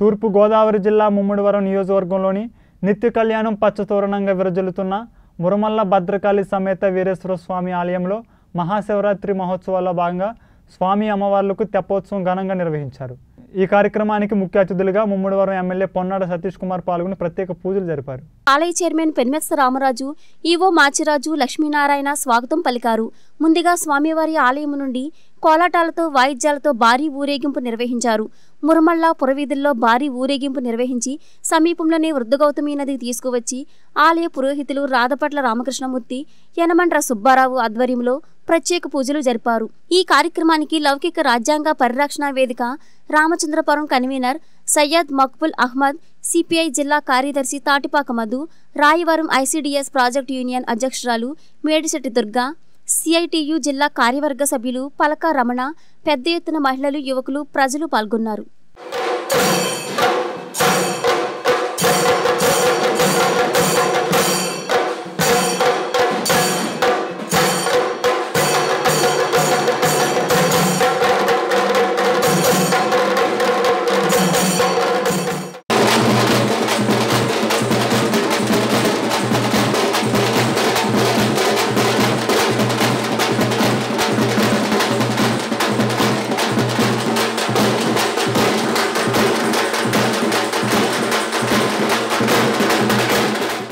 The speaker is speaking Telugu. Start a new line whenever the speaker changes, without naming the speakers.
తూర్పు గోదావరి జిల్లా ముమ్మడివరం నియోజకవర్గంలోని నిత్య కళ్యాణం పచ్చతోరణంగా విరజల్లుతున్న మురమల్ల భద్రకాళి సమేత వీరేశ్వర స్వామి ఆలయంలో మహాశివరాత్రి మహోత్సవాల్లో భాగంగా స్వామి అమ్మవార్లకు తెప్పోత్సవం ఘనంగా నిర్వహించారు ఈ కార్యక్రమానికి ముఖ్య అతిథులుగా ముమ్మడివరం ఎమ్మెల్యే పొన్నాడ సతీష్ కుమార్ పాల్గొని ప్రత్యేక పూజలు జరిపారు
ఆలయ చైర్మన్ పెన్మెత్స రామరాజు ఈవో మాచిరాజు లక్ష్మీనారాయణ స్వాగతం పలికారు ముందుగా స్వామివారి ఆలయం నుండి కోలాటాలతో వాయిద్యాలతో భారీ ఊరేగింపు నిర్వహించారు మురమళ్ళ పురవీధుల్లో భారీ ఊరేగింపు నిర్వహించి సమీపంలోనే వృద్ధగౌతమి నదికి తీసుకువచ్చి ఆలయ పురోహితులు రాధపట్ల రామకృష్ణమూర్తి యనమండ్ర సుబ్బారావు ఆధ్వర్యంలో ప్రత్యేక పూజలు జరిపారు ఈ కార్యక్రమానికి లౌకిక రాజ్యాంగ పరిరక్షణ వేదిక రామచంద్రపురం కన్వీనర్ సయ్యద్ మక్బుల్ అహ్మద్ సిపిఐ జిల్లా కార్యదర్శి Tatipaka Madhu Rayavaram ICDS project union అధ్యక్షురాలు మేడిశెట్టి దుర్గా సిఐటియు జిల్లా కార్యవర్గ సభ్యులు పలక రమణ పెద్ద ఎత్తున మహిళలు యువకులు ప్రజలు పాల్గొన్నారు